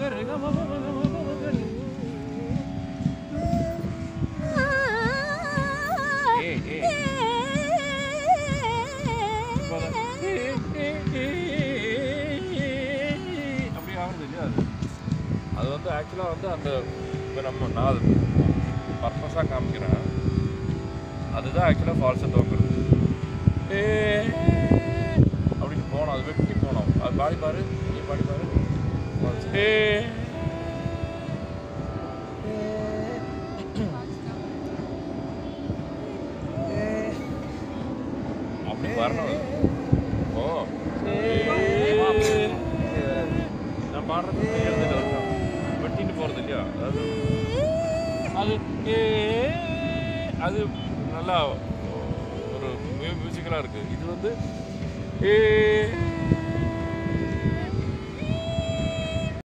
ஏய், ஏய். இப்போ அது அப்படி ஆகுறது இல்லையா அது அது வந்து ஆக்சுவலாக வந்து அந்த இப்போ நம்ம நான் அது பர்பஸாக காமிக்கிறேன் அதுதான் ஆக்சுவலாக ஃபால்ஸை தோக்குறது அப்படின்னு போனோம் அது வெட்டி போனோம் அது பாடி பாரு நீ பாடி பாரு false. ஏ அப்படி வரணும் அது. ஓ நான் பாடுறது எழுதுல இருக்கும் வெட்டிட்டு போகிறது இல்லையா அதாவது அது ஏ அது நல்லா ஒரு மியூசிக்கலாக இருக்குது இது வந்து ஏ